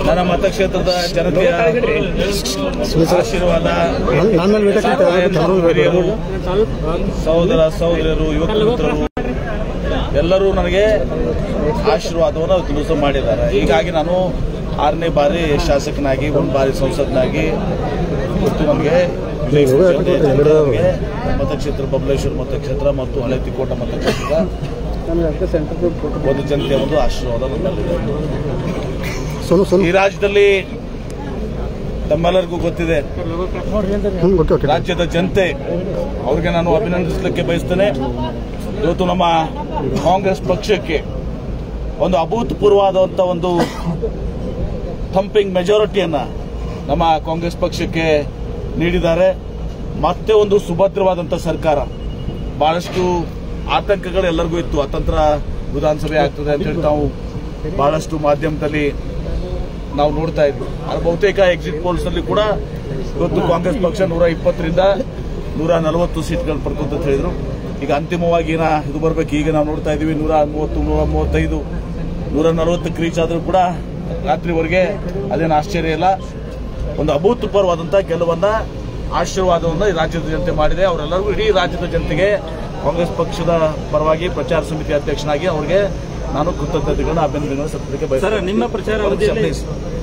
ನನ್ನ ಮತಕ್ಷೇತ್ರದ ಜನತೆಯ ಆಶೀರ್ವಾದ ನನ್ನ ಮೇಲೆ ವೇಟ ಹಿರಿಯರು, ಸಹೋದರ ಸಹೋದರಿಯರು ಯುವಕ ಮಿತ್ರರು ಎಲ್ಲರೂ ನನಗೆ ಆಶೀರ್ವಾದವನ್ನು ತಿಳಿಸು ಮಾಡಿದ್ದಾರೆ ಹೀಗಾಗಿ ನಾನು ಆರನೇ ಬಾರಿ ಶಾಸಕನಾಗಿ ಒಂದು ಬಾರಿ ಸಂಸದನಾಗಿ ಇವತ್ತು ನಮಗೆ ನನಗೆ ಮತಕ್ಷೇತ್ರ ಬಬಲೇಶ್ವರ ಮತಕ್ಷೇತ್ರ ಮತ್ತು ಹಳೆ ತಿಕೋಟ ಮತಕ್ಷೇತ್ರದ ಒಂದು ಜನತೆಯ ಒಂದು ಆಶೀರ್ವಾದ ನನ್ನಲ್ಲಿದೆ ಸೋನು ಸೋನು ಈ ರಾಜ್ಯದಲ್ಲಿ ತಮ್ಮೆಲ್ಲರಿಗೂ ಗೊತ್ತಿದೆ ಹ್ಮ್ ಓಕೆ ಓಕೆ ರಾಜ್ಯದ ಜನತೆ ಅವ್ರಿಗೆ ನಾನು ಅಭಿನಂದಿಸಲಿಕ್ಕೆ ಬಯಸ್ತೇನೆ ಇವತ್ತು ನಮ್ಮ ಕಾಂಗ್ರೆಸ್ ಪಕ್ಷಕ್ಕೆ ಒಂದು ಅಭೂತಪೂರ್ವವಾದಂಥ ಒಂದು ಥಂಪಿಂಗ್ ಮೆಜಾರಿಟಿಯನ್ನ ನಮ್ಮ ಕಾಂಗ್ರೆಸ್ ಪಕ್ಷಕ್ಕೆ ನೀಡಿದ್ದಾರೆ ಮತ್ತೆ ಒಂದು ಸುಭದ್ರವಾದಂಥ ಸರ್ಕಾರ ಬಹಳಷ್ಟು ಆತಂಕಗಳು ಎಲ್ಲರಿಗೂ ಇತ್ತು ಅತಂತ್ರ ವಿಧಾನಸಭೆ ಆಗ್ತದೆ ಅಂತ ಹೇಳಿ ನಾವು ಬಹಳಷ್ಟು ಮಾಧ್ಯಮದಲ್ಲಿ ನಾವು ನೋಡ್ತಾ ಇದ್ವಿ ಅದು ಬಹುತೇಕ ಎಕ್ಸಿಟ್ ಪೋಲ್ಸ್ ಅಲ್ಲಿ ಕೂಡ ಇವತ್ತು ಕಾಂಗ್ರೆಸ್ ಪಕ್ಷ ನೂರ ಇಪ್ಪತ್ತರಿಂದ ನೂರ ನಲವತ್ತು ಸೀಟ್ಗಳು ಪಡ್ಕೊಂತ ಅಂತ ಹೇಳಿದ್ರು ಈಗ ಅಂತಿಮವಾಗಿ ಏನ ಇದು ಬರ್ಬೇಕು ಈಗ ನಾವು ನೋಡ್ತಾ ಇದೀವಿ ನೂರ ಮೂವತ್ತು ನೂರ ಮೂವತ್ತೈದು ನೂರ ನಲವತ್ತಕ್ಕೆ ರೀಚ್ ಆದ್ರೂ ಕೂಡ ರಾತ್ರಿವರೆಗೆ ಅದೇನು ಆಶ್ಚರ್ಯ ಇಲ್ಲ ಒಂದು ಅಭೂತಪೂರ್ವವಾದಂಥ ಕೆಲವೊಂದ ಆಶೀರ್ವಾದವನ್ನು ಈ ರಾಜ್ಯದ ಜನತೆ ಮಾಡಿದೆ ಅವರೆಲ್ಲರಿಗೂ ಇಡೀ ರಾಜ್ಯದ ಜನತೆಗೆ ಕಾಂಗ್ರೆಸ್ ಪಕ್ಷದ ಪರವಾಗಿ ಪ್ರಚಾರ ಸಮಿತಿ ಅಧ್ಯಕ್ಷನಾಗಿ ಅವರಿಗೆ ನಾನು ಕೃತಜ್ಞತೆಗಳನ್ನ ಅಭಿನಂದನೆಗಳನ್ನು ಸಲ್ಲಿಸಲಿಕ್ಕೆ ಸರ್ ಬಯಸ್ತೇನೆ ನಿಮ್ಮ ಪ್ರಚಾರ ಒಂದು ಅವಧಿಯಲ್ಲಿ ನಿಮಿಷ, please.